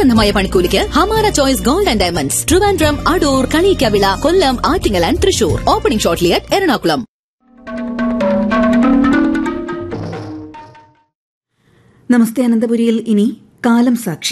സത്യസന്ധമായ പണിക്കൂലിക്ക് Hamara choice gold and diamonds Trivandrum Adoor Kaliyikkavila Kollam Attingal and Thrissur opening shortly Ernakulam നമസ്തേ അനന്തപുരിയിൽ ഇനി കാലം സാക്ഷി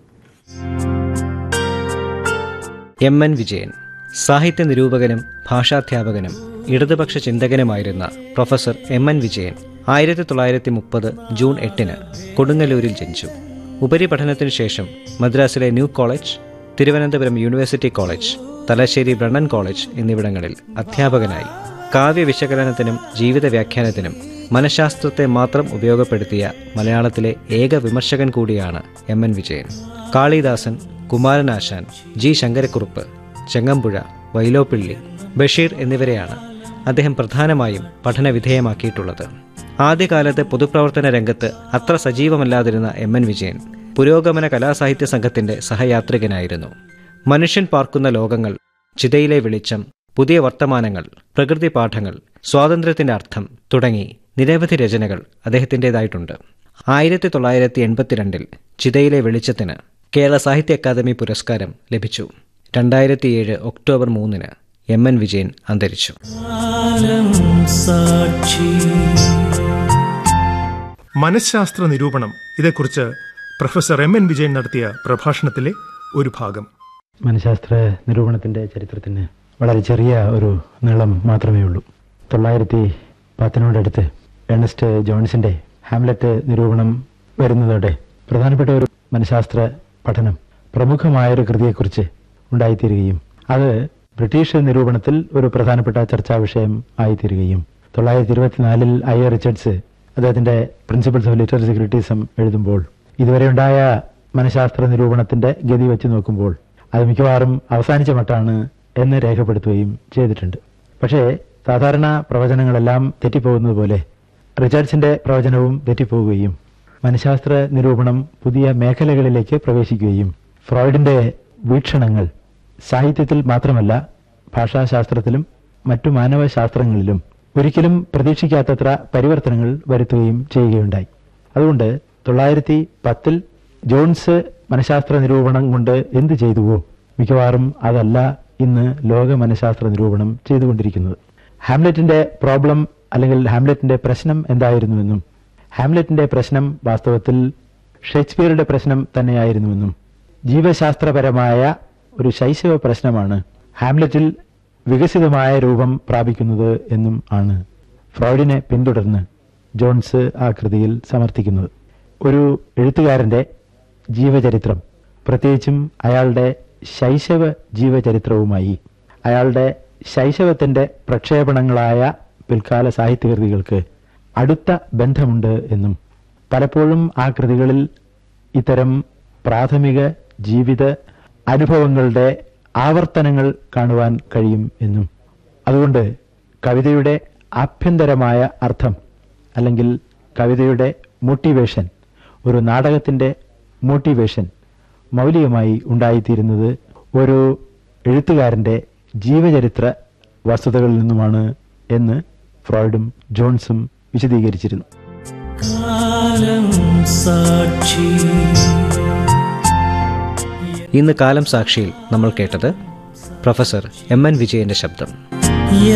എം എൻ വിജയൻ സാഹിത്യ നിരൂപകനും ഭാഷാധ്യാപകനും ഇടതുപക്ഷ ചിന്തകനുമായിരുന്ന പ്രൊഫസർ എം എൻ വിജയൻ ആയിരത്തി തൊള്ളായിരത്തി മുപ്പത് ജൂൺ എട്ടിന് കൊടുങ്ങല്ലൂരിൽ ജനിച്ചു ഉപരിപഠനത്തിനു ശേഷം മദ്രാസിലെ new college Thiruvananthapuram university college Thalassery Brennen college എന്നിവിടങ്ങളിൽ അധ്യാപകനായി കാവ്യ വിശകലനത്തിനും ജീവിത വ്യാഖ്യാനത്തിനും മനഃശാസ്ത്രത്തെ മാത്രം ഉപയോഗപ്പെടുത്തിയ മലയാളത്തിലെ ഏക വിമർശകൻ കൂടിയാണ് M N Vijayan Kalidasan Kumaranasan G Sankarakurup Changampuzha Vyloppilly Basheer എന്നിവരെയാണ് അദ്ദേഹം പ്രധാനമായും പഠനവിധേയമാക്കിയിട്ടുള്ളത് ആദ്യകാലത്ത് പൊതുപ്രവർത്തന രംഗത്ത് അത്ര സജീവമല്ലാതിരുന്ന എം എൻ വിജയൻ പുരോഗമന കലാസാഹിത്യ സംഘത്തിന്റെ സഹയാത്രികനായിരുന്നു മനുഷ്യൻ പാർക്കുന്ന ലോകങ്ങൾ ചിതയിലെ വെളിച്ചം പുതിയ വർത്തമാനങ്ങൾ പ്രകൃതി പാഠങ്ങൾ സ്വാതന്ത്ര്യത്തിന്റെ അർത്ഥം തുടങ്ങി നിരവധി രചനകൾ അദ്ദേഹത്തിൻ്റെതായിട്ടുണ്ട് ആയിരത്തി തൊള്ളായിരത്തി എൺപത്തിരണ്ടിൽ ചിതയിലെ വെളിച്ചത്തിന് കേരള സാഹിത്യ അക്കാദമി പുരസ്കാരം ലഭിച്ചു രണ്ടായിരത്തിയേഴ് ഒക്ടോബർ മൂന്നിന് എം എൻ വിജയൻ അന്തരിച്ചു മനഃശാസ്ത്ര നിരൂപണം ഇതേക്കുറിച്ച് പ്രൊഫസർ എം എൻ വിജയൻ നടത്തിയ പ്രഭാഷണത്തിലെ ഒരു ഭാഗം മനഃശാസ്ത്ര നിരൂപണത്തിൻ്റെ ചരിത്രത്തിന് വളരെ ചെറിയ ഒരു നീളം മാത്രമേ ഉള്ളൂ തൊള്ളായിരത്തി പത്തിനോടടുത്ത് ഏണസ്റ്റ് ജോൺസിൻ്റെ ഹാംലെറ്റ് നിരൂപണം വരുന്നതോടെ പ്രധാനപ്പെട്ട ഒരു മനഃശാസ്ത്ര പഠനം പ്രമുഖമായൊരു കൃതിയെക്കുറിച്ച് ഉണ്ടായിത്തീരുകയും അത് ബ്രിട്ടീഷ് നിരൂപണത്തിൽ ഒരു പ്രധാനപ്പെട്ട ചർച്ചാ വിഷയം ആയിത്തീരുകയും തൊള്ളായിരത്തി ഇരുപത്തിനാലിൽ ഐ എ റിച്ചർഡ്സ് അദ്ദേഹത്തിൻ്റെ പ്രിൻസിപ്പിൾസ് ഓഫ് ലിറ്റററി ക്രിറ്റിസം എഴുതുമ്പോൾ ഇതുവരെ ഉണ്ടായ മനഃശാസ്ത്ര നിരൂപണത്തിൻ്റെ ഗതി വെച്ച് നോക്കുമ്പോൾ അത് മിക്കവാറും അവസാനിച്ച മട്ടാണ് എന്ന് രേഖപ്പെടുത്തുകയും ചെയ്തിട്ടുണ്ട് പക്ഷേ സാധാരണ പ്രവചനങ്ങളെല്ലാം തെറ്റിപ്പോകുന്നത് പോലെ റിച്ചാർഡ്സിന്റെ പ്രവചനവും തെറ്റിപ്പോവുകയും മനഃശാസ്ത്ര നിരൂപണം പുതിയ മേഖലകളിലേക്ക് പ്രവേശിക്കുകയും ഫ്രോയിഡിന്റെ വീക്ഷണങ്ങൾ സാഹിത്യത്തിൽ മാത്രമല്ല ഭാഷാശാസ്ത്രത്തിലും മറ്റു മാനവശാസ്ത്രങ്ങളിലും ഒരിക്കലും പ്രതീക്ഷിക്കാത്തത്ര പരിവർത്തനങ്ങൾ വരുത്തുകയും ചെയ്യുകയുണ്ടായി അതുകൊണ്ട് തൊള്ളായിരത്തി പത്തിൽ ജോൺസ് മനഃശാസ്ത്ര നിരൂപണം കൊണ്ട് എന്ത് ചെയ്തുവോ മിക്കവാറും അതല്ല ഇന്ന് ലോക മനഃശാസ്ത്ര നിരൂപണം ചെയ്തുകൊണ്ടിരിക്കുന്നത് ഹാംലെറ്റിന്റെ പ്രോബ്ലം അല്ലെങ്കിൽ ഹാംലെറ്റിന്റെ പ്രശ്നം എന്തായിരുന്നുവെന്നും ഹാംലെറ്റിന്റെ പ്രശ്നം വാസ്തവത്തിൽ ഷേക്സ്പിയറുടെ പ്രശ്നം തന്നെയായിരുന്നുവെന്നും ജീവശാസ്ത്രപരമായ ഒരു ശൈശവ പ്രശ്നമാണ് ഹാംലെറ്റിൽ വികസിതമായ രൂപം പ്രാപിക്കുന്നത് എന്നും ആണ് ഫ്രോയിഡിനെ പിന്തുടർന്ന് ജോൺസ് ആ കൃതിയിൽ സമർത്ഥിക്കുന്നത് ഒരു എഴുത്തുകാരന്റെ ജീവചരിത്രം പ്രത്യേകിച്ചും അയാളുടെ ശൈശവ ജീവചരിത്രവുമായി അയാളുടെ ശൈശവത്തിന്റെ പ്രക്ഷേപണങ്ങളായ പിൽക്കാല സാഹിത്യകൃതികൾക്ക് അടുത്ത ബന്ധമുണ്ട് എന്നും പലപ്പോഴും ആ കൃതികളിൽ ഇത്തരം പ്രാഥമിക ജീവിത അനുഭവങ്ങളുടെ ആവർത്തനങ്ങൾ കാണുവാൻ കഴിയും എന്നും അതുകൊണ്ട് കവിതയുടെ ആഭ്യന്തരമായ അർത്ഥം അല്ലെങ്കിൽ കവിതയുടെ മോട്ടിവേഷൻ ഒരു നാടകത്തിന്റെ മോട്ടിവേഷൻ മൗലികമായി ഉണ്ടായിത്തീരുന്നത് ഒരു എഴുത്തുകാരന്റെ ജീവചരിത്ര വസ്തുതകളിൽ നിന്നുമാണ് എന്ന് ഫ്രോയിഡും ജോൺസും വിശദീകരിച്ചിരുന്നു ഇന്ന് കാലം സാക്ഷിയിൽ നമ്മൾ കേട്ടത് പ്രൊഫസർ എം എൻ വിജയന്റെ ശബ്ദം